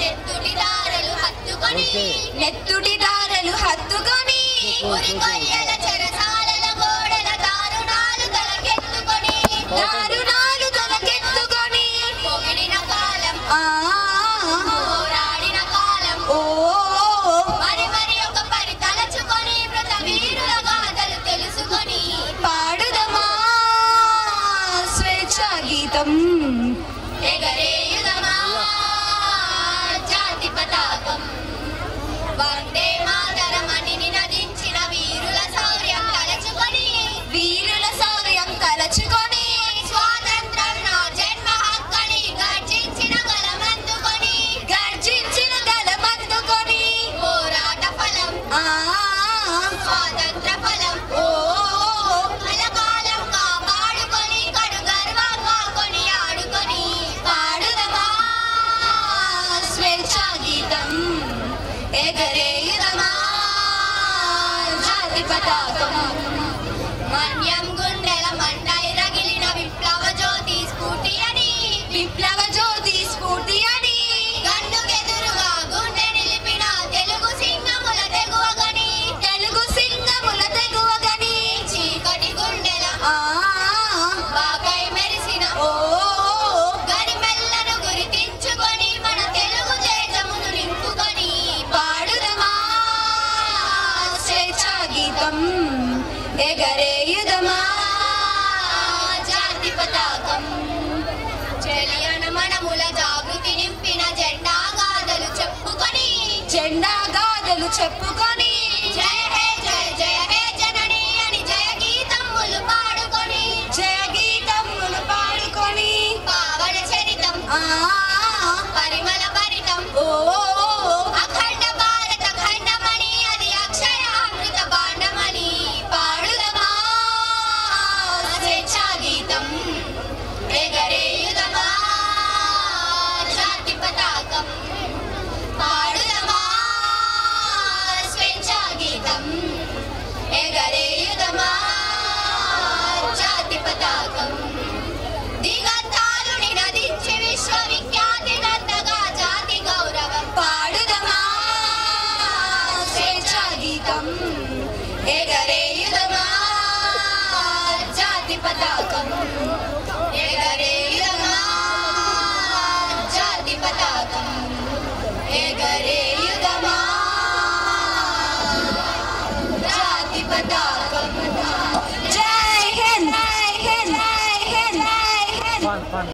నెత్తుటి దారలు హత్తుకొని నెత్తుటి దారలు హత్తుకొని ఉరి కొయ్యల చెరసాలల గోడల దారుణాలు తలకెత్తుకొని దారుణాలు తలకెత్తుకొని పొగిడిన కాలం ఆ పోరాడిన కాలం ఓ మరి మరి ఒక పరి తలచుకొని మృత వీరుల గాథలు తెలుసుకొని పాడుదమా స్వేచ్ఛ గీతం ఎగరేయుదమా జాతి పతాకం వందే మాతరమని నినదించిన వీరుల శౌర్యం తలచుకొని వీరుల శౌర్యం తలచుకొని స్వాతంత్రం నా జన్మ హక్కని గర్జించిన గలమందుకొని గర్జించిన గలమందుకొని పోరాట ఫలం ఆ స్వాతంత్ర ఫలం ఓ కలకాలం కాపాడుకొని కడు గర్వంగా కొని ఆడుకొని పాడుదమా స్వేచ్ఛ గీతం ఎగరేయుదమా జాతి పతాకం మన్యం గుండెల మంటై రగిలిన విప్లవ జ్యోతి స్ఫూర్తి అని విప్లవ జ్యోతి స్ఫూర్తి అని గన్నుకెదురుగా గుండె నిలిపిన తెలుగు సింగముల తెగువగని తెలుగు సింగముల తెగువగని చీకటి గుండెల ఆ బాకై మెరిసిన ఓ గరిమెల్లను గుర్తించుకొని మన తెలుగు తేజమును నింపుకొని పాడుదమా స్వేచ్ఛ గీతం ఎగరేయుదమా జాతి పతాకం చెలియన మనముల జాగృతి నింపిన జెండా గాథలు చెప్పుకొని జెండా గాథలు చెప్పుకొని జయ హే జయ జయ హే జనని అని జయ గీతములు పాడుకొని జయ గీతములు పాడుకొని పావన చరితం ఆ పరిమళ భరితం ఓ అఖండ భారత ఖండమణి అది అక్షయ అమృత భాండమణి పాడుదమా స్వేచ్ఛా గీతం ఎగరేయుదమా జాతి పతాకం పాడుదమా స్వేచ్ఛా గీతం ఎగరేయుదమా జాతి పతాకం దిగంతాలు నినదించి విశ్వవిఖ్యాతి నందగా జాతి గౌరవం పాడుదమా స్వేచ్ఛ గీతం ఎగరేయుదమా జాతి పతాకం ఎగరేయుదమా జాతి పతాకం ఎగరే